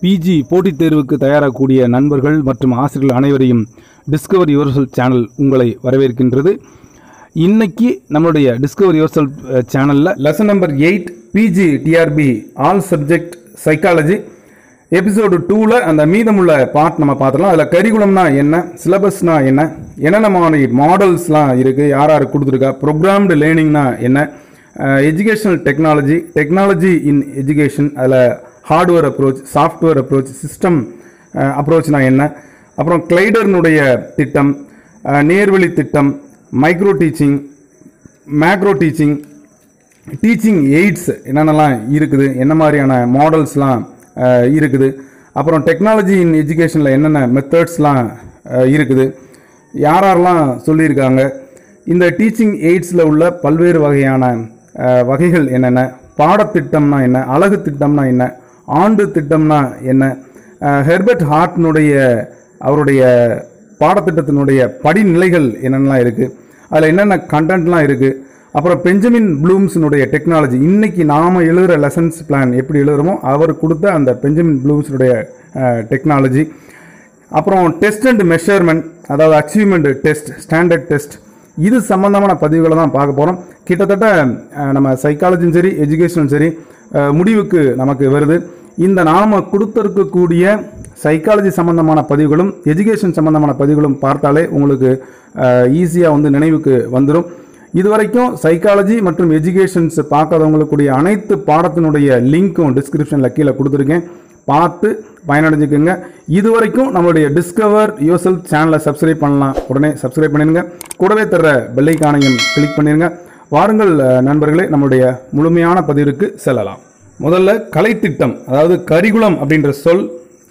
PG போட்டித் தேர்வுக்கு தயாராகக்கூடிய நண்பர்கள் மற்றும் ஆசிரியர்கள் அனைவரையும் டிஸ்கவர் யுவர்செல் சேனல் உங்களை வரவேற்கின்றது இன்னைக்கு நம்மளுடைய டிஸ்கவர் யுவர்செல் சேனலில் lesson number eight PG TRB all subject psychology episode டூவில் அந்த மீதமுள்ள பார்ட் நம்ம பார்த்துலாம் அதில் கரிகுலம்னா என்ன சிலபஸ்னா என்ன என்னென்ன மாதிரி மாடல்ஸ்லாம் இருக்குது யார் யார் கொடுத்துருக்கா ப்ரோக்ராம்டு லேர்னிங்னா என்ன educational technology technology in education அதில் hardware approach software approach system அப்ரோச்னா என்ன அப்புறம் கிளைடர்னுடைய திட்டம் அஹ், நேர்வழி திட்டம் micro teaching macro teaching teaching aids என்னென்னலாம் இருக்குது என்ன மாதிரியான மாடல்ஸ்லாம் அஹ், இருக்குது அப்புறம் டெக்னாலஜி இன் எஜுகேஷனில் என்னென்ன மெத்தட்ஸ்லாம் இருக்குது யார் யாரெல்லாம் சொல்லியிருக்காங்க இந்த டீச்சிங் எய்ட்ஸில் உள்ள பல்வேறு வகையான அஹ், வகைகள் என்னென்ன பாடத்திட்டம்னா என்ன அழகு திட்டம்னா என்ன ஆண்டு திட்டம்னா என்ன அஹ், ஹெர்பர்ட் ஹார்ட்னுடைய அவருடைய பாடத்திட்டத்தினுடைய படிநிலைகள் என்னென்னலாம் இருக்குது அதில் என்னென்ன கண்டென்ட்லாம் இருக்குது அப்புறம் பெஞ்சமின் ப்ளூம்ஸினுடைய டெக்னாலஜி இன்னைக்கு நாம் எழுதுகிற லெசன்ஸ் பிளான் எப்படி எழுதுகிறோமோ அவர் கொடுத்த அந்த பெஞ்சமின் ப்ளூம்ஸினுடைய டெக்னாலஜி அப்புறம் டெஸ்ட் அண்ட் மெஷர்மெண்ட் அதாவது அச்சீவ்மெண்ட் டெஸ்ட் ஸ்டாண்டர்ட் டெஸ்ட் இது சம்பந்தமான பதிவுகளை தான் பார்க்க போகிறோம் கிட்டத்தட்ட அஹ், நம்ம சைக்காலஜியும் சரி எஜுகேஷனும் சரி அஹ், முடிவுக்கு நமக்கு வருது இந்த நாம கொடுத்திருக்கக்கூடிய சைக்காலஜி சம்பந்தமான பதிவுகளும் எஜுகேஷன் சம்பந்தமான பதிவுகளும் பார்த்தாலே உங்களுக்கு ஈஸியாக வந்து நினைவுக்கு வந்துடும் இதுவரைக்கும் சைக்காலஜி மற்றும் எஜுகேஷன்ஸ் பார்க்காதவங்களுக்குடைய அனைத்து பாடத்தினுடைய லிங்க்கும் டிஸ்கிரிப்ஷனில் கீழே கொடுத்துருக்கேன் பார்த்து பயனடைஞ்சுக்கோங்க இதுவரைக்கும் நம்மளுடைய டிஸ்கவர் யோசல் சேனலை சப்ஸ்கிரைப் பண்ணலாம் உடனே சப்ஸ்கிரைப் பண்ணிடுங்க கூடவே தர்ற பெல்லைக்கானையும் கிளிக் பண்ணிடுங்க வாருங்கள் அஹ், நண்பர்களே நம்மளுடைய முழுமையான பதிவிற்கு செல்லலாம் முதல்ல கலைத்திட்டம் அதாவது கரிகுலம் அப்படின்ற சொல்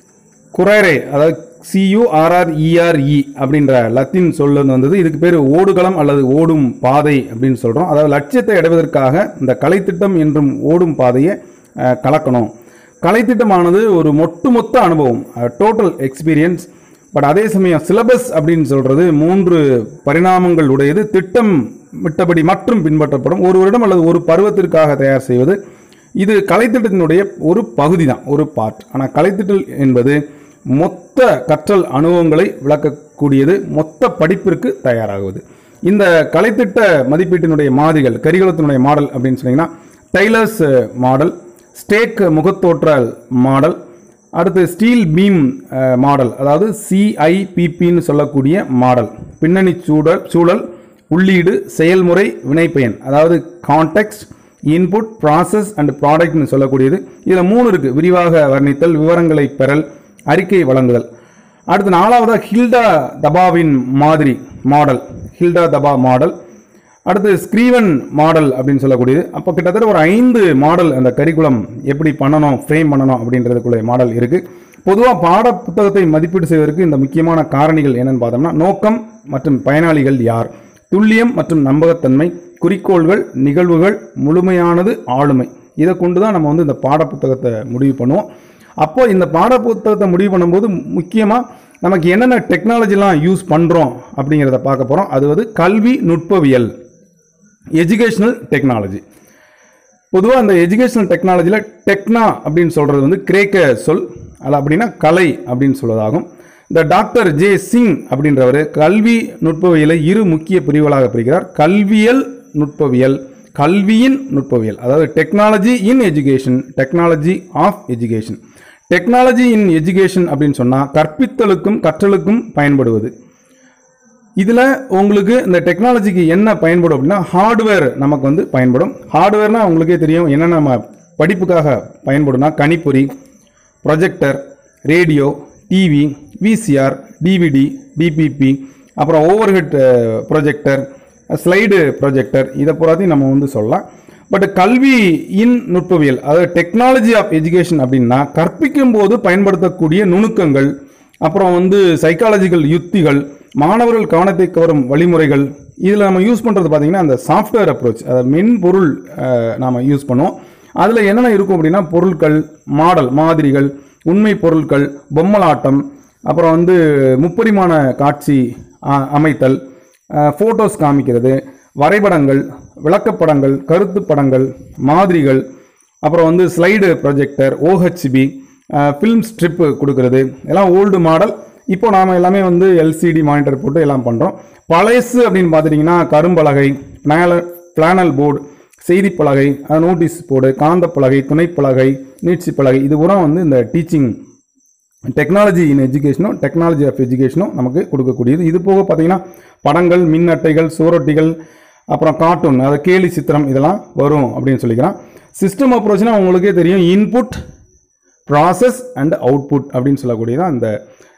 குறைரே அதாவது சியூஆர்ஆர்இஆர்இ அப்படின்ற லத்தீன் சொல்ல வந்தது இதுக்கு பேர் ஓடுகளம் அல்லது ஓடும் பாதை அப்படின்னு சொல்கிறோம் அதாவது லட்சியத்தை அடைவதற்காக இந்த கலைத்திட்டம் என்றும் ஓடும் பாதையை அஹ், கலக்கணும் கலைத்திட்டமானது ஒரு ஒட்டுமொத்த அனுபவம் டோட்டல் எக்ஸ்பீரியன்ஸ் பட் அதே சமயம் சிலபஸ் அப்படின்னு சொல்கிறது மூன்று பரிணாமங்கள் உடையது திட்டம் விட்டபடி மற்றும் பின்பற்றப்படும் ஒரு வருடம் அல்லது ஒரு பருவத்திற்காக தயார் செய்வது இது கலைத்திட்டத்தினுடைய ஒரு பகுதி தான் ஒரு பார்ட் ஆனால் கலைத்திட்டல் என்பது மொத்த கற்றல் அனுபவங்களை விளக்கக்கூடியது மொத்த படிப்பிற்கு தயாராகுவது இந்த கலைத்திட்ட மதிப்பீட்டினுடைய மாதிரிகள் கரிகுலத்தினுடைய மாடல் அப்படின்னு சொன்னீங்கன்னா டைலர்ஸ் மாடல் ஸ்டேக் முகத்தோற்றல் மாடல் அடுத்து ஸ்டீல் பீம் மாடல் அதாவது சிஐபிபின்னு சொல்லக்கூடிய மாடல் பின்னணி சூழல் சூழல் உள்ளீடு செயல்முறை வினைப்பயன் அதாவது கான்டெக்ஸ்ட் இன்புட் ப்ராசஸ் அண்ட் ப்ராடக்ட்னு சொல்லக்கூடியது இதில் மூணு இருக்குது விரிவாக வர்ணித்தல் விவரங்களை பெறல் அறிக்கை வழங்குதல் அடுத்து நாலாவதாக ஹில்டா தபாவின் மாதிரி மாடல் ஹில்டா தபா மாடல் அடுத்து ஸ்க்ரீவன் மாடல் அப்படின்னு சொல்லக்கூடியது அப்போ கிட்டத்தட்ட ஒரு ஐந்து மாடல் அந்த கரிக்குலம் எப்படி பண்ணணும் ஃப்ரேம் பண்ணணும் அப்படின்றதுக்குள்ள மாடல் இருக்குது பொதுவாக பாட புத்தகத்தை மதிப்பீடு செய்வதற்கு இந்த முக்கியமான காரணிகள் என்னன்னு பார்த்தோம்னா நோக்கம் மற்றும் பயனாளிகள் யார் துல்லியம் மற்றும் நம்பகத்தன்மை குறிக்கோள்கள் நிகழ்வுகள் முழுமையானது ஆளுமை இதை கொண்டு தான் நம்ம வந்து இந்த பாடப்புத்தகத்தை முடிவு பண்ணுவோம் அப்போ இந்த பாடப்புத்தகத்தை முடிவு பண்ணும்போது முக்கியமாக நமக்கு என்னென்ன டெக்னாலஜிலாம் யூஸ் பண்ணுறோம் அப்படிங்கிறத பார்க்க போகிறோம் அது வந்து கல்வி நுட்பவியல் எஜுகேஷனல் டெக்னாலஜி பொதுவாக அந்த எஜுகேஷனல் டெக்னாலஜியில் டெக்னா அப்படின்னு சொல்கிறது வந்து கிரேக்க சொல் அது அப்படின்னா கலை அப்படின்னு சொல்வதாகும் இந்த டாக்டர் ஜே சிங் அப்படின்றவர் கல்வி நுட்பவியலை இரு முக்கிய பிரிவுகளாக பிரிக்கிறார் கல்வியல் நுட்பவியல் கல்வியின் நுட்பவியல் அதாவது technology in education technology of education technology in education அப்படின்னு சொன்னால் கற்பித்தலுக்கும் கற்றலுக்கும் பயன்படுவது இதில் உங்களுக்கு இந்த டெக்னாலஜிக்கு என்ன பயன்படும் அப்படின்னா ஹார்ட்வேர் நமக்கு வந்து பயன்படும் ஹார்ட்வேர்னால் உங்களுக்கே தெரியும் என்ன நம்ம படிப்புக்காக பயன்படும்னா கணிப்பொறி projector radio TV VCR DVD DPP அப்புறம் ஓவர்ஹெட் ப்ரொஜெக்டர் ஸ்லைடு ப்ரொஜெக்டர் இதை பூராத்தையும் நம்ம வந்து சொல்லலாம் பட் கல்வியின் நுட்பவியல் அதாவது டெக்னாலஜி ஆஃப் எஜுகேஷன் அப்படின்னா கற்பிக்கும் போது பயன்படுத்தக்கூடிய நுணுக்கங்கள் அப்புறம் வந்து சைக்காலஜிக்கல் யுத்திகள் மாணவர்கள் கவனத்தை கவரும் வழிமுறைகள் இதில் நம்ம யூஸ் பண்ணுறது பார்த்தீங்கன்னா அந்த சாஃப்ட்வேர் அப்ரோச் அதாவது மென்பொருள் அஹ், நாம யூஸ் பண்ணுவோம் அதில் என்னென்ன இருக்கும் அப்படின்னா பொருட்கள் மாடல் மாதிரிகள் உண்மை பொருட்கள் பொம்மலாட்டம் அப்புறம் வந்து முப்பரிமாண காட்சி அ- அமைத்தல் ஃபோட்டோஸ் காமிக்கிறது வரைபடங்கள் விளக்கப்படங்கள் கருத்து படங்கள் மாதிரிகள் அப்புறம் வந்து slide projector OHP film strip கொடுக்கறது எல்லாம் ஓல்டு மாடல் இப்போ நாம் எல்லாமே வந்து எல்சிடி மானிட்டர் போட்டு எல்லாம் பண்ணுறோம் பழசு அப்படின்னு பார்த்துட்டிங்கன்னா கரும்பலகை பிளான பிளானல் போர்டு செய்தி பலகை நோட்டீஸ் போர்டு காந்த பலகை துணைப்பலகை நீட்சி பலகை இது பூரா வந்து இந்த டீச்சிங் டெக்னாலஜி இன் எஜுகேஷனும் டெக்னாலஜி ஆஃப் எஜுகேஷனும் நமக்கு கொடுக்கக்கூடியது இது போக பார்த்தீங்கன்னா படங்கள் மின் அட்டைகள் சுவரொட்டிகள் அப்புறம் கார்ட்டூன் அதாவது கேலி சித்திரம் இதெல்லாம் வரும் அப்படின்னு சொல்லிக்கிறேன் சிஸ்டம் அப்ரோச்னா உங்களுக்கே தெரியும் இன்புட் ப்ராசஸ் அண்ட் அவுட்புட் அப்படின்னு சொல்லக்கூடியதான் அந்த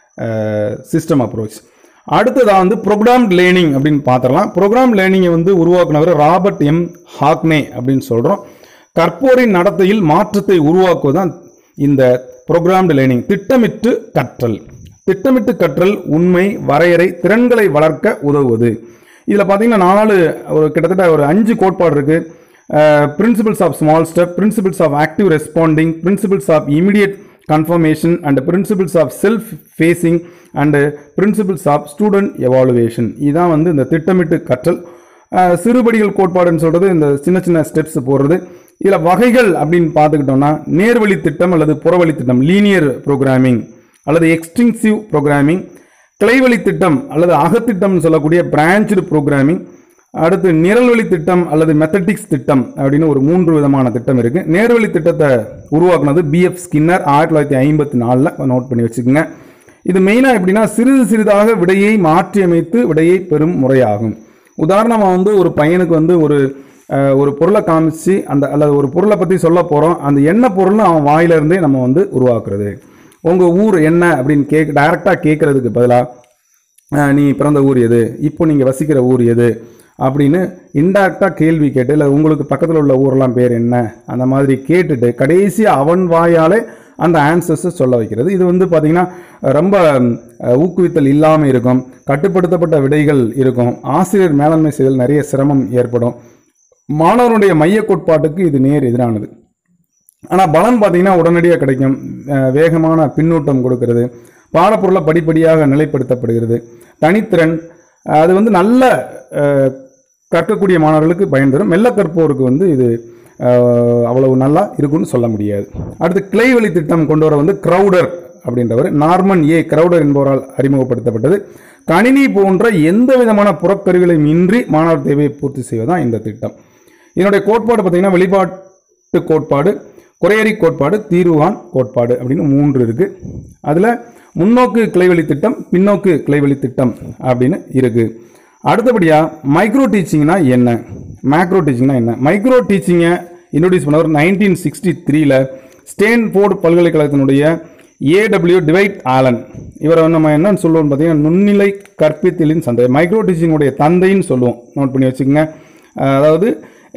சிஸ்டம் அப்ரோச் அடுத்ததாக வந்து ப்ரோக்ராம் லேர்னிங் அப்படின்னு பார்த்துடலாம் ப்ரோக்ராம் லேர்னிங்கை வந்து உருவாக்குனவர் ராபர்ட் எம் ஹாக்னே அப்படின்னு சொல்கிறோம் கற்போரின் நடத்தையில் மாற்றத்தை உருவாக்குவதுதான் இந்த ப்ரோக்ராம்டு லேர்னிங் திட்டமிட்டு கற்றல் திட்டமிட்டு கற்றல் உண்மை வரையறை திறன்களை வளர்க்க உதவுவது இதில் பார்த்தீங்கன்னா நாலு ஒரு கிட்டத்தட்ட ஒரு அஞ்சு கோட்பாடு இருக்குது principles of small step principles of active responding principles of immediate confirmation and principles of self pacing and principles of student evaluation இதுதான் வந்து இந்த திட்டமிட்டு கற்றல் அஹ், சிறுபடிகள் கோட்பாடுன்னு சொல்கிறது இந்த சின்ன சின்ன ஸ்டெப்ஸ் போடுறது இதில் வகைகள் அப்படின்னு பார்த்துக்கிட்டோம்னா நேர்வழி திட்டம் அல்லது புறவழி திட்டம் லீனியர் ப்ரோக்ராமிங் அல்லது எக்ஸ்டென்சிவ் ப்ரோக்ராமிங் கிளைவழி திட்டம் அல்லது அகத்திட்டம்னு சொல்லக்கூடிய பிரான்ச்சு ப்ரோக்ராமிங் அடுத்து நிரல்வழி திட்டம் அல்லது மெத்தடிக்ஸ் திட்டம் அப்படின்னு ஒரு மூன்று விதமான திட்டம் இருக்கு நேர்வழி திட்டத்தை உருவாக்குனது பிஎஃப் ஸ்கின்னர் ஆயிரத்தி தொள்ளாயிரத்தி ஐம்பத்தி நாலில் நோட் பண்ணி வச்சுக்கோங்க இது மெயினாக எப்படின்னா சிறிது சிறிதாக விடையை மாற்றியமைத்து விடையை பெறும் முறையாகும் உதாரணமாக வந்து ஒரு பையனுக்கு வந்து ஒரு அஹ், ஒரு பொருளை காமிச்சு அந்த அல்லது ஒரு பொருளை பற்றி சொல்ல போகிறோம் அந்த என்ன பொருள்னு அவன் வாயிலிருந்தே நம்ம வந்து உருவாக்குறது உங்கள் ஊர் என்ன அப்படின்னு கேக் டைரெக்டாக கேட்குறதுக்கு பதிலாக நீ பிறந்த ஊர் எது இப்போ நீங்கள் வசிக்கிற ஊர் எது அப்படின்னு இன்டேரக்டாக கேள்வி கேட்டு இல்லை உங்களுக்கு பக்கத்தில் உள்ள ஊரெல்லாம் பேர் என்ன அந்த மாதிரி கேட்டுட்டு கடைசியாக அவன் வாயாலே அந்த ஆன்சர்ஸை சொல்ல வைக்கிறது இது வந்து பார்த்திங்கன்னா ரொம்ப அஹ், ஊக்குவித்தல் இல்லாமல் இருக்கும் கட்டுப்படுத்தப்பட்ட விடைகள் இருக்கும் ஆசிரியர் மேலாண்மை செய்தல் நிறைய சிரமம் ஏற்படும் மாணவனுடைய மைய கோட்பாட்டுக்கு இது நேர் எதிரானது ஆனால் பலன் பார்த்தீங்கன்னா உடனடியாக கிடைக்கும் அஹ் வேகமான பின்னூட்டம் கொடுக்கிறது பாடப்பொருளை படிப்படியாக நிலைப்படுத்தப்படுகிறது தனித்திறன் அஹ் அது வந்து நல்ல அஹ், கற்கக்கூடிய மாணவர்களுக்கு பயன் தரும் மெல்ல கற்போருக்கு வந்து இது அஹ், அவ்வளவு நல்லா இருக்கும்னு சொல்ல முடியாது அடுத்து கிளை வழி திட்டம் கொண்டு வர வந்து க்ரௌடர் அப்படின்றவர் நார்மன் ஏ க்ரௌடர் என்பவரால் அறிமுகப்படுத்தப்பட்டது கணினி போன்ற எந்த விதமான புறக்கருவிகளையும் இன்றி மாணவர் தேவையை பூர்த்தி செய்வதுதான் இந்த திட்டம் இதனுடைய கோட்பாடு பார்த்தீங்கன்னா வெளிப்பாட்டு கோட்பாடு குறையறி கோட்பாடு தீர்வுகான் கோட்பாடு அப்படின்னு மூன்று இருக்கு அதில் முன்னோக்கு கிளைவழி திட்டம் பின்னோக்கு கிளைவழி திட்டம் அப்படின்னு இருக்கு அடுத்தபடியாக மைக்ரோ டீச்சிங்னா என்ன மேக்ரோ டீச்சிங்னா என்ன மைக்ரோ டீச்சிங்கை இன்ட்ரோடியூஸ் பண்ணவர் நைன்டீன் சிக்ஸ்டி த்ரீல ஸ்டேன்போர்டு பல்கலைக்கழகத்தினுடைய ஏடபிள்யூ டிவைட் ஆலன் இவரை வந்து நம்ம என்னன்னு சொல்லுவோம் பார்த்தீங்கன்னா நுண்ணிலை கற்பித்தலின் சந்தை மைக்ரோ டீச்சிங்குடைய தந்தைன்னு சொல்லுவோம் நோட் பண்ணி வச்சுக்கோங்க அஹ் அதாவது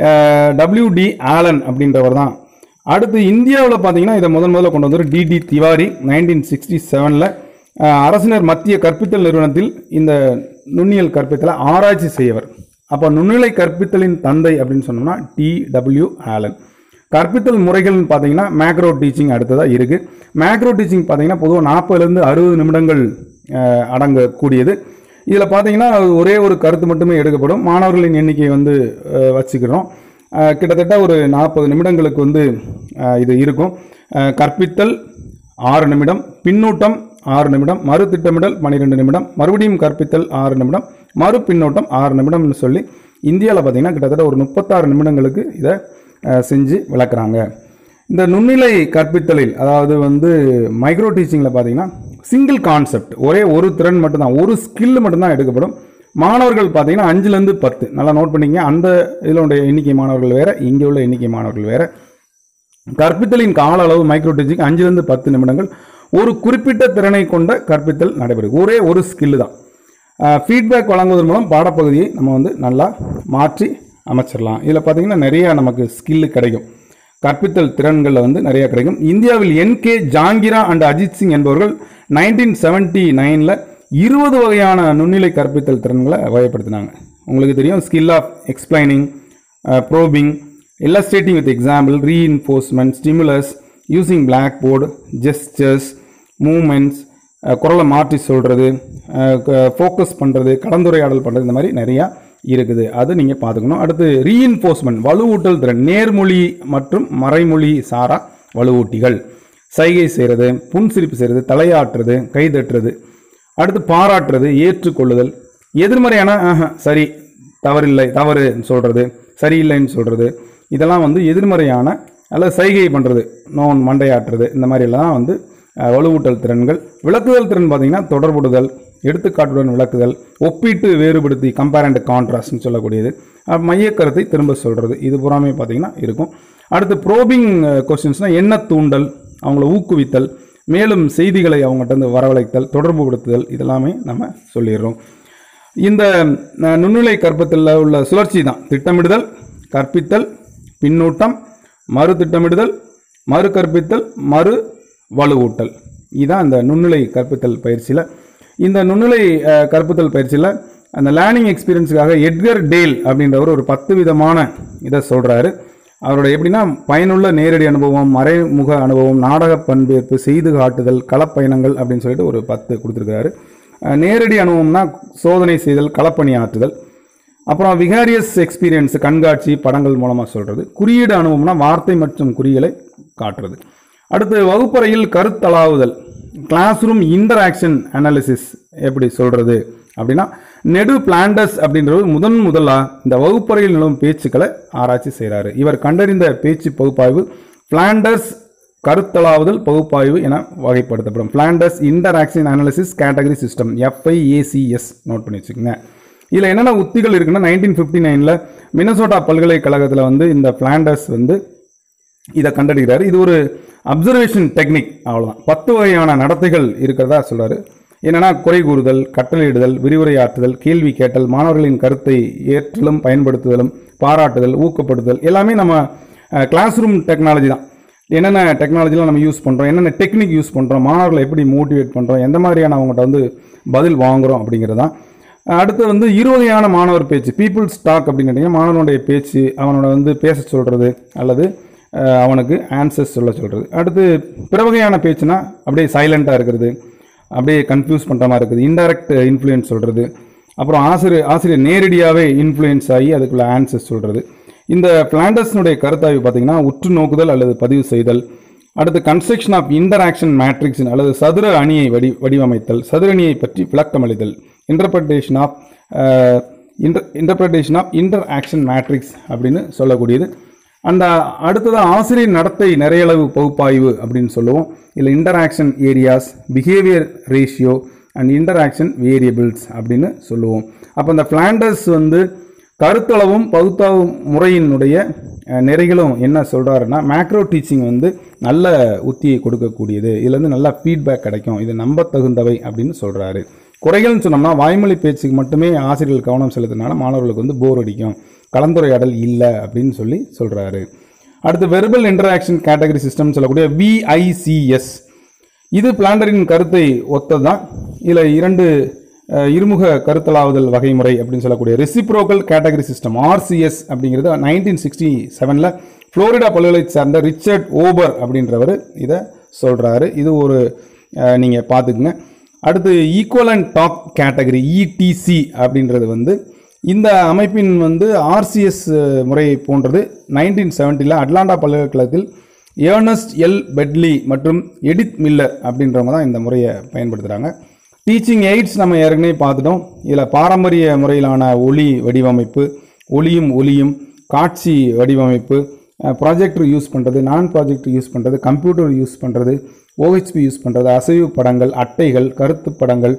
டபிள்யூ டி ஆலன் அப்படின்றவர் தான் அடுத்து இந்தியாவில் பார்த்தீங்கன்னா இதை முதன் முதல்ல கொண்டு வந்தவர் டிடி திவாரி நைன்டீன் சிக்ஸ்டி செவனில் அரசினர் மத்திய கற்பித்தல் நிறுவனத்தில் இந்த நுண்ணியல் கற்பித்தலை ஆராய்ச்சி செய்யவர் அப்போ நுண்ணிலை கற்பித்தலின் தந்தை அப்படின்னு சொன்னோம்னா டி டபிள்யூ ஆலன் கற்பித்தல் முறைகள்னு பார்த்தீங்கன்னா மேக்ரோ டீச்சிங் அடுத்ததாக இருக்குது மேக்ரோ டீச்சிங் பார்த்தீங்கன்னா பொதுவாக நாற்பதுலேருந்து அறுபது நிமிடங்கள் அஹ், அடங்கக்கூடியது இதில் பார்த்தீங்கன்னா ஒரே ஒரு கருத்து மட்டுமே எடுக்கப்படும் மாணவர்களின் எண்ணிக்கை வந்து அஹ், வச்சுக்கிறோம் அஹ், கிட்டத்தட்ட ஒரு நாற்பது நிமிடங்களுக்கு வந்து அஹ், இது இருக்கும் அஹ், கற்பித்தல் ஆறு நிமிடம் பின்னூட்டம் ஆறு நிமிடம் மறு திட்டமிடல் பன்னிரெண்டு நிமிடம் மறுபடியும் கற்பித்தல் ஆறு நிமிடம் மறு பின்னூட்டம் ஆறு நிமிடம்னு சொல்லி இந்தியாவில் பார்த்தீங்கன்னா கிட்டத்தட்ட ஒரு முப்பத்தாறு நிமிடங்களுக்கு இதை அஹ், செஞ்சு விளக்குறாங்க இந்த நுண்ணிலை கற்பித்தலில் அதாவது வந்து மைக்ரோ டீச்சிங்கில் பார்த்தீங்கன்னா சிங்கிள் கான்செப்ட் ஒரே ஒரு திறன் மட்டும்தான் ஒரு ஸ்கில் மட்டும்தான் எடுக்கப்படும் மாணவர்கள் பார்த்தீங்கன்னா அஞ்சுலேருந்து பத்து நல்லா நோட் பண்ணிக்கங்க அந்த இதனுடைய எண்ணிக்கை மாணவர்கள் வேற இங்கே உள்ள எண்ணிக்கை மாணவர்கள் வேற கற்பித்தலின் கால அளவு மைக்ரோ டீச்சிங் அஞ்சுலேருந்து பத்து நிமிடங்கள் ஒரு குறிப்பிட்ட திறனை கொண்ட கற்பித்தல் நடைபெறும் ஒரே ஒரு ஸ்கில் தான் ஃபீட்பேக் வழங்குவதன் மூலம் பாடப்பகுதியை நம்ம வந்து நல்லா மாற்றி அமைச்சிடலாம் இதில் பார்த்தீங்கன்னா நிறைய நமக்கு ஸ்கில் கிடைக்கும் கற்பித்தல் திறன்களில் வந்து நிறைய கிடைக்கும் இந்தியாவில் என்கே ஜாங்கிரா அண்ட் அஜித் சிங் என்பவர்கள் நைன்டீன் செவன்ட்டி நைனில் இருபது வகையான நுண்ணிலை கற்பித்தல் திறன்களை வகைப்படுத்தினாங்க உங்களுக்கு தெரியும் skill of explaining probing illustrating with example reinforcement stimulus using blackboard gestures movements ah, குரலை மாற்றி சொல்கிறது ஃபோக்கஸ் பண்ணுறது கலந்துரையாடல் பண்ணுறது இந்த மாதிரி நிறையா இருக்குது அது நீங்கள் பார்த்துக்கணும் அடுத்து ரீஇன்ஃபோர்ஸ்மெண்ட் வலுவூட்டல் திறன் நேர்மொழி மற்றும் மறைமொழி சாரா வலுவூட்டிகள் சைகை செய்கிறது புன்சிரிப்பு செய்கிறது தலையாட்டுறது கைதட்டுறது அடுத்து பாராட்டுறது ஏற்றுக்கொள்ளுதல் எதிர்மறையான ஆஹா, சரி தவறில்லை தவறுன்னு சொல்கிறது சரியில்லைன்னு சொல்கிறது இதெல்லாம் வந்து எதிர்மறையான அல்லது சைகை பண்ணுறது நோன் மண்டையாட்டுறது இந்த மாதிரிலாம் வந்து அஹ், வலுவூட்டல் திறன்கள் விளக்குதல் திறன் பார்த்தீங்கன்னா தொடர்புடுதல் எடுத்துக்காட்டுடன் விளக்குதல் ஒப்பீட்டு வேறுபடுத்தி கம்பேர் அண்ட் கான்ட்ராஸ்ட்னு சொல்லக்கூடியது அஹ், மையக்கருத்தை திரும்ப சொல்கிறது இது புறாமே பார்த்தீங்கன்னா இருக்கும் அடுத்து ப்ரோபிங் கொஸ்டின்ஸ்னால் என்ன தூண்டல் அவங்கள ஊக்குவித்தல் மேலும் செய்திகளை அவங்ககிட்ட இருந்து வரவழைத்தல் தொடர்புபடுத்துதல் இதெல்லாமே நம்ம சொல்லிடுறோம் இந்த அஹ், நுண்ணிலை கற்பத்தில் உள்ள சுழற்சி தான் திட்டமிடுதல் கற்பித்தல் பின்னூட்டம் மறு திட்டமிடுதல் மறு கற்பித்தல் மறு வலுவூட்டல் இதுதான் இந்த நுண்ணிலை கற்பித்தல் பயிற்சியில் இந்த நுண்ணிலை அஹ், கற்பித்தல் பயிற்சியில் அந்த லேர்னிங் எக்ஸ்பீரியன்ஸுக்காக எட்கர் டேல் அப்படின்றவர் ஒரு பத்து விதமான இதை சொல்கிறாரு அவரோட எப்படின்னா பயனுள்ள நேரடி அனுபவம் மறைமுக அனுபவம் நாடக பண்பேற்பு செய்து காட்டுதல் களப்பயணங்கள் அப்படின்னு சொல்லிட்டு ஒரு பத்து கொடுத்துருக்காரு அஹ் நேரடி அனுபவம்னா சோதனை செய்தல் களப்பணி ஆற்றுதல் அப்புறம் விகாரியஸ் எக்ஸ்பீரியன்ஸ் கண்காட்சி படங்கள் மூலமாக சொல்கிறது குறியீடு அனுபவம்னா வார்த்தை மற்றும் குறிகளை காட்டுறது அடுத்து வகுப்பறையில் கருத்தளாவுதல் கிளாஸ் ரூம் இன்டராக்ஷன் அனாலிசிஸ் எப்படி சொல்கிறது அப்படின்னா நெடு பிளாண்டஸ் அப்படின்றவர் முதன் முதலாக இந்த வகுப்பறையில் நிலவும் பேச்சுக்களை ஆராய்ச்சி செய்கிறாரு இவர் கண்டறிந்த பேச்சு பகுப்பாய்வு பிளாண்டர்ஸ் கருத்தளாவுதல் பகுப்பாய்வு என வகைப்படுத்தப்படும் Flanders interaction analysis category system FIACS note பண்ணி வச்சுக்கோங்க இதில் என்னென்ன உத்திகள் இருக்குன்னா நைன்டீன் ஃபிஃப்டி நைனில் மினசோட்டா பல்கலைக்கழகத்தில் வந்து இந்த பிளாண்டர்ஸ் வந்து இதை கண்டறிகிறார் இது ஒரு அப்சர்வேஷன் டெக்னிக் அவ்வளோதான் பத்து வகையான நடத்தைகள் இருக்கிறதா சொல்றாரு என்னன்னா குறை கூறுதல் கட்டளையிடுதல் விரிவுரையாற்றுதல் கேள்வி கேட்டல் மாணவர்களின் கருத்தை ஏற்றலும் பயன்படுத்துதலும் பாராட்டுதல் ஊக்கப்படுத்துதல் எல்லாமே நம்ம கிளாஸ் ரூம் டெக்னாலஜி தான் என்னென்ன டெக்னாலஜிலாம் நம்ம யூஸ் பண்ணுறோம் என்னென்ன டெக்னிக் யூஸ் பண்ணுறோம் மாணவர்களை எப்படி மோட்டிவேட் பண்ணுறோம் எந்த மாதிரியான அவங்ககிட்ட வந்து பதில் வாங்குறோம் அப்படிங்கிறது தான் அடுத்து வந்து இரு வகையான மாணவர் பேச்சு பீப்புள்ஸ் டாக் அப்படின்னு கேட்டிங்கன்னா மாணவனுடைய பேச்சு அவனோட வந்து பேச சொல்கிறது அல்லது அஹ், அவனுக்கு ஆன்சர்ஸ் சொல்ல சொல்கிறது அடுத்து பிற வகையான பேச்சுனா அப்படியே சைலண்ட்டாக இருக்கிறது அப்படியே கன்ஃபியூஸ் பண்ணுற மாதிரி இருக்குது இன்டைரக்ட் இன்ஃப்ளூயன்ஸ் சொல்கிறது அப்புறம் ஆசிரியர் ஆசிரியர் நேரடியாகவே இன்ஃப்ளூயன்ஸ் ஆகி அதுக்குள்ள ஆன்சர்ஸ் சொல்கிறது இந்த பிளாண்டர்ஸ்னுடைய கருத்தாய்வு பார்த்தீங்கன்னா உற்று நோக்குதல் அல்லது பதிவு செய்தல் அடுத்து கன்ஸ்ட்ரக்ஷன் ஆஃப் இன்டராக்ஷன் மேட்ரிக்ஸ் அல்லது சதுர அணியை வடி வடிவமைத்தல் சதுர அணியை பற்றி விளக்கமளித்தல் interpretation of inter interpretation of interaction matrix அப்படின்னு சொல்லக்கூடியது அந்த அடுத்ததாக ஆசிரியர் நடத்தை நிறையளவு பகுப்பாய்வு அப்படின்னு சொல்லுவோம் இல்லை interaction areas behaviour ratio and interaction variables அப்படின்னு சொல்லுவோம் அப்போ இந்த பிளாண்டர்ஸ் வந்து கருத்தளவும் பகுத்தாவு முறையினுடைய அஹ், நிறைகளும் என்ன சொல்கிறாருன்னா மேக்ரோ டீச்சிங் வந்து நல்ல உத்தியை கொடுக்கக்கூடியது இதுலேருந்து நல்ல ஃபீட்பேக் கிடைக்கும் இது நம்ப தகுந்தவை அப்படின்னு சொல்கிறாரு குறைகள்னு சொன்னோம்னா வாய்மொழி பேச்சுக்கு மட்டுமே ஆசிரியர்கள் கவனம் செலுத்தினால மாணவர்களுக்கு வந்து போர் அடிக்கும் கலந்துரையாடல் இல்லை அப்படின்னு சொல்லி சொல்கிறாரு அடுத்து வெர்பல் இன்டராக்ஷன் கேட்டகரி சிஸ்டம் சொல்லக்கூடிய விஐசிஎஸ் இது பிளாண்டரின் கருத்தை ஒத்ததுதான் இதில் இரண்டு அஹ், இருமுக கருத்தலாவுதல் வகைமுறை அப்படின்னு சொல்லக்கூடிய ரெசிப்ரோக்கல் கேட்டகரி சிஸ்டம் ஆர்சிஎஸ் அப்படிங்கிறது நைன்டீன் சிக்ஸ்டி செவனில் ஃப்ளோரிடா பல்கலை சார்ந்த ரிச்சர்ட் ஓபர் அப்படின்றவர் இதை சொல்கிறாரு இது ஒரு நீங்கள் பார்த்துக்குங்க அடுத்து ஈக்குவலன் டாக் கேட்டகரி இடிசி அப்படின்றது வந்து இந்த அமைப்பின் வந்து ஆர்சிஎஸ் முறையை போன்றது நைன்டீன் செவன்ட்டியில் அட்லாண்டா பல்கலைக்கழகத்தில் ஏர்னஸ்ட் எல் பெட்லி மற்றும் எடித் மில்லர் அப்படின்றவங்க தான் இந்த முறையை பயன்படுத்துகிறாங்க டீச்சிங் எய்ட்ஸ் நம்ம ஏற்கனவே பார்த்துட்டோம் இதில் பாரம்பரிய முறையிலான ஒளி வடிவமைப்பு ஒளியும் ஒளியும் காட்சி வடிவமைப்பு ப்ராஜெக்டர் யூஸ் பண்ணுறது நான் ப்ராஜெக்டர் யூஸ் பண்ணுறது கம்ப்யூட்டர் யூஸ் பண்ணுறது ஓஹெச்பி யூஸ் பண்ணுறது அசைவு படங்கள் அட்டைகள் கருத்து படங்கள்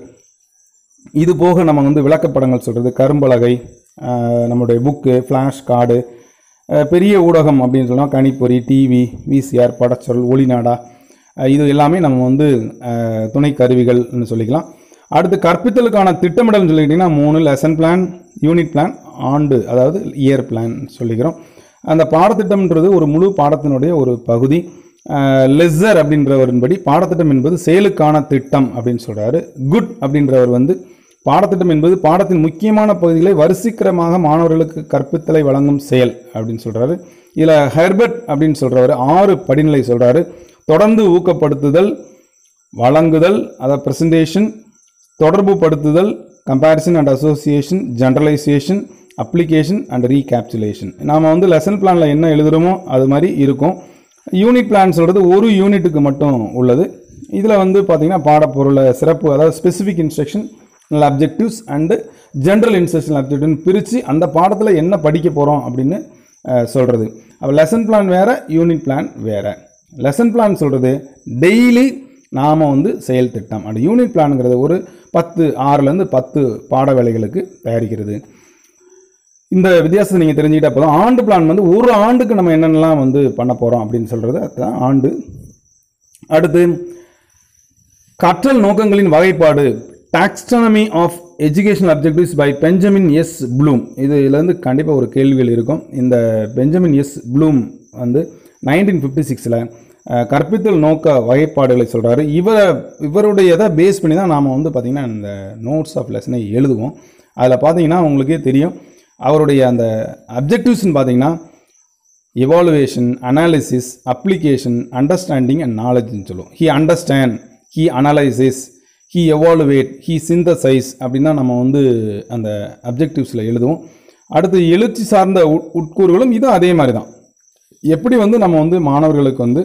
இது போக நம்ம வந்து விளக்கப்படங்கள் சொல்கிறது கரும்பலகை அஹ், நம்மளுடைய புக்கு ஃப்ளாஷ் கார்டு அஹ், பெரிய ஊடகம் அப்படின்னு சொன்னால் கணிப்பொறி டிவி விசிஆர் படச்சொல் ஒளிநாடா அஹ், இது எல்லாமே நம்ம வந்து அஹ், துணை கருவிகள்னு சொல்லிக்கலாம் அடுத்து கற்பித்தலுக்கான திட்டமிடல்னு சொல்லிக்கிட்டிங்கன்னா மூணு லெசன் பிளான் யூனிட் பிளான் ஆண்டு அதாவது இயர் பிளான் சொல்லிக்கிறோம் அந்த பாடத்திட்டம்ன்றது ஒரு முழு பாடத்தினுடைய ஒரு பகுதி லெஸ்ஸர் அப்படின்றவரின்படி பாடத்திட்டம் என்பது செயலுக்கான திட்டம் அப்படின்னு சொல்றாரு குட் அப்படின்றவர் வந்து பாடத்திட்டம் என்பது பாடத்தின் முக்கியமான பகுதிகளை வரிசைக்கிரமாக மாணவர்களுக்கு கற்பித்தலை வழங்கும் செயல் அப்படின்னு சொல்றாரு இதில் ஹெர்பர்ட் அப்படின்னு சொல்றவர் ஆறு படிநிலை சொல்றாரு தொடர்ந்து ஊக்கப்படுத்துதல் வழங்குதல் அதாவது பிரசன்டேஷன் தொடர்பு படுத்துதல் comparison and association generalization application and recapitulation நாம் வந்து லெசன் பிளானில் என்ன எழுதுகிறோமோ அது மாதிரி இருக்கும் யூனிட் பிளான் சொல்கிறது ஒரு யூனிட்டுக்கு மட்டும் உள்ளது இதில் வந்து பார்த்தீங்கன்னா பாடப்பொருளை சிறப்பு அதாவது specific instruction objectives and general instruction அப்ஜெக்டிவ்னு பிரித்து அந்த பாடத்தில் என்ன படிக்க போகிறோம் அப்படின்னு சொல்கிறது அப்போ லெசன் பிளான் வேறு யூனிட் பிளான் வேறு லெசன் பிளான் சொல்கிறது டெய்லி நாம் வந்து செயல் திட்டம் அந்த யூனிட் பிளானுங்கிறது ஒரு பத்து ஆறுலேருந்து பத்து பாட வேலைகளுக்கு தயாரிக்கிறது இந்த வித்தியாசத்தை நீங்கள் தெரிஞ்சுக்கிட்டா போதும் ஆண்டு பிளான் வந்து ஒரு ஆண்டுக்கு நம்ம என்னென்னலாம் வந்து பண்ண போகிறோம் அப்படின்னு சொல்கிறது அதுதான் ஆண்டு அடுத்து கற்றல் நோக்கங்களின் வகைப்பாடு taxonomy of educational objectives by Benjamin S Bloom இது இதுலேருந்து கண்டிப்பாக ஒரு கேள்விகள் இருக்கும் இந்த பெஞ்சமின் எஸ் ப்ளூம் வந்து நைன்டீன் ஃபிஃப்டி சிக்ஸில் கற்பித்தல் நோக்க வகைப்பாடுகளை சொல்கிறாரு இவரை இவருடைய இதை பேஸ் பண்ணி தான் நாம் வந்து பார்த்திங்கன்னா இந்த நோட்ஸ் ஆஃப் லெசனை எழுதுவோம் அதில் பார்த்தீங்கன்னா உங்களுக்கே தெரியும் அவருடைய அந்த அப்ஜெக்டிவ்ஸ்னு பார்த்தீங்கன்னா evaluation analysis application understanding and நாலேஜ்னு சொல்லுவோம் he understand he analysis he evaluate he synthesize அப்படின்னா நம்ம வந்து அந்த அப்ஜெக்டிவ்ஸில் எழுதுவோம் அடுத்து எழுச்சி சார்ந்த உட் உட்கூறுகளும் இதுவும் அதே மாதிரி தான் எப்படி வந்து நம்ம வந்து மாணவர்களுக்கு வந்து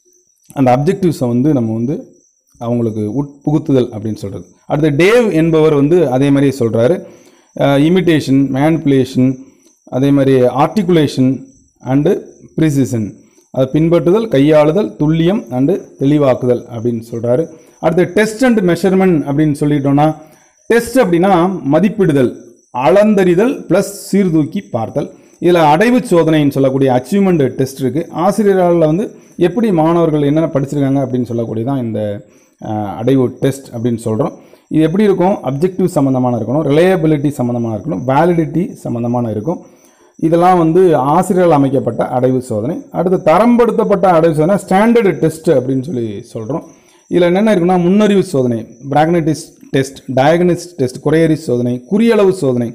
அந்த அப்ஜெக்டிவ்ஸை வந்து நம்ம வந்து அவங்களுக்கு உட்புகுத்துதல் அப்படின்னு சொல்கிறது அடுத்து டேவ் என்பவர் வந்து அதே மாதிரியே சொல்கிறாரு இமிட்டேஷன் மேனிப்புலேஷன் அதே மாதிரி ஆர்டிகுலேஷன் அண்டு ப்ரிசிஷன் அதை பின்பற்றுதல் கையாளுதல் துல்லியம் அண்டு தெளிவாக்குதல் அப்படின்னு சொல்கிறாரு அடுத்து டெஸ்ட் அண்ட் மெஷர்மெண்ட் அப்படின்னு சொல்லிட்டோம்னா டெஸ்ட் அப்படின்னா மதிப்பிடுதல் அளந்தறிதல் ப்ளஸ் சீர்தூக்கி பார்த்தல் இதில் அடைவு சோதனைன்னு சொல்லக்கூடிய அச்சீவ்மெண்ட் டெஸ்ட் இருக்குது ஆசிரியரால் வந்து எப்படி மாணவர்கள் என்னென்ன படிச்சிருக்காங்க அப்படின்னு சொல்லக்கூடியதான் இந்த அஹ், அடைவு டெஸ்ட் அப்படின்னு சொல்கிறோம் இது எப்படி இருக்கும் அப்ஜெக்டிவ் சம்மந்தமான இருக்கணும் ரிலையபிலிட்டி சம்மந்தமான இருக்கணும் வேலிடிட்டி சம்மந்தமான இருக்கும் இதெல்லாம் வந்து ஆசிரியர்கள் அமைக்கப்பட்ட அடைவு சோதனை அடுத்து தரம்படுத்தப்பட்ட அடைவு சோதனை ஸ்டாண்டர்டு டெஸ்ட் அப்படின்னு சொல்லி சொல்கிறோம் இதில் என்னென்ன இருக்குன்னா முன்னறிவு சோதனை பிராக்னடிஸ் டெஸ்ட் டயக்னிஸ் டெஸ்ட் குறையறி சோதனை குறியளவு சோதனை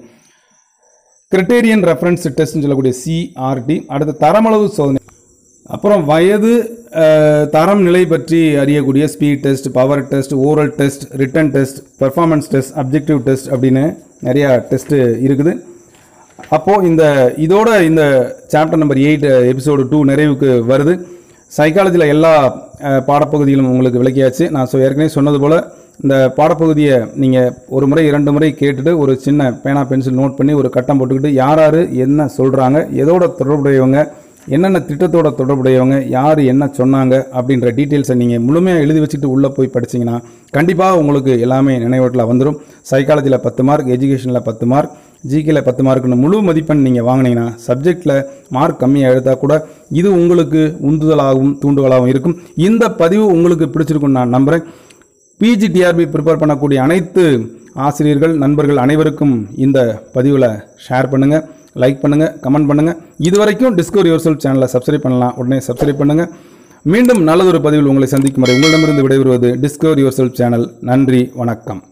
கிரிட்டேரியன் ரெஃபரன்ஸ் டெஸ்ட்னு சொல்லக்கூடிய சிஆர்டி அடுத்து தரமளவு சோதனை அப்புறம் வயது அஹ், தரம் நிலை பற்றி அறியக்கூடிய speed test power test oral test written test performance test objective test அப்படின்னு நிறையா டெஸ்ட்டு இருக்குது அப்போது இந்த இதோட இந்த chapter number eight episode two நிறைவுக்கு வருது சைக்காலஜியில் எல்லா அஹ், பாடப்பகுதிகளும் உங்களுக்கு விளக்கியாச்சு நான் சொ ஏற்கனவே சொன்னது போல் இந்த பாடப்பகுதியை நீங்கள் ஒரு முறை இரண்டு முறை கேட்டுட்டு ஒரு சின்ன பேனா பென்சில் நோட் பண்ணி ஒரு கட்டம் போட்டுக்கிட்டு யார் யார் என்ன சொல்கிறாங்க எதோட தொடர்புடையவங்க என்னென்ன திட்டத்தோட தொடர்புடையவங்க யார் என்ன சொன்னாங்க அப்படின்ற டீட்டெயில்ஸை நீங்கள் முழுமையாக எழுதி வச்சுட்டு உள்ளே போய் படிச்சீங்கன்னா கண்டிப்பாக உங்களுக்கு எல்லாமே நினைவூட்டில் வந்துடும் சைக்காலஜியில் பத்து மார்க் எஜுகேஷனில் பத்து மார்க் ஜிகேல பத்து மார்க்குன்னு முழு மதிப்பெண் நீங்கள் வாங்கினீங்கன்னா சப்ஜெக்டில் மார்க் கம்மியாக எடுத்தால் கூட இது உங்களுக்கு உந்துதலாகவும் தூண்டுதலாகவும் இருக்கும் இந்த பதிவு உங்களுக்கு பிடிச்சிருக்குன்னு நான் நம்புகிறேன் பிஜிடிஆர்பி ப்ரிப்பேர் பண்ணக்கூடிய அனைத்து ஆசிரியர்கள் நண்பர்கள் அனைவருக்கும் இந்த பதிவில் ஷேர் பண்ணுங்கள் லைக் பண்ணுங்கள் கமெண்ட் பண்ணுங்கள் இது வரைக்கும் டிஸ்கவர் யுவர் செல்ஃப் சேனலை சப்ஸ்கிரைப் பண்ணலாம் உடனே சப்ஸ்கிரைப் பண்ணுங்கள் மீண்டும் நல்லதொரு பதிவில் உங்களை சந்திக்கும் வரை உங்களிடமிருந்து விடைபெறுவது டிஸ்கவர் யுவர் செல்ஃப் சேனல் நன்றி வணக்கம்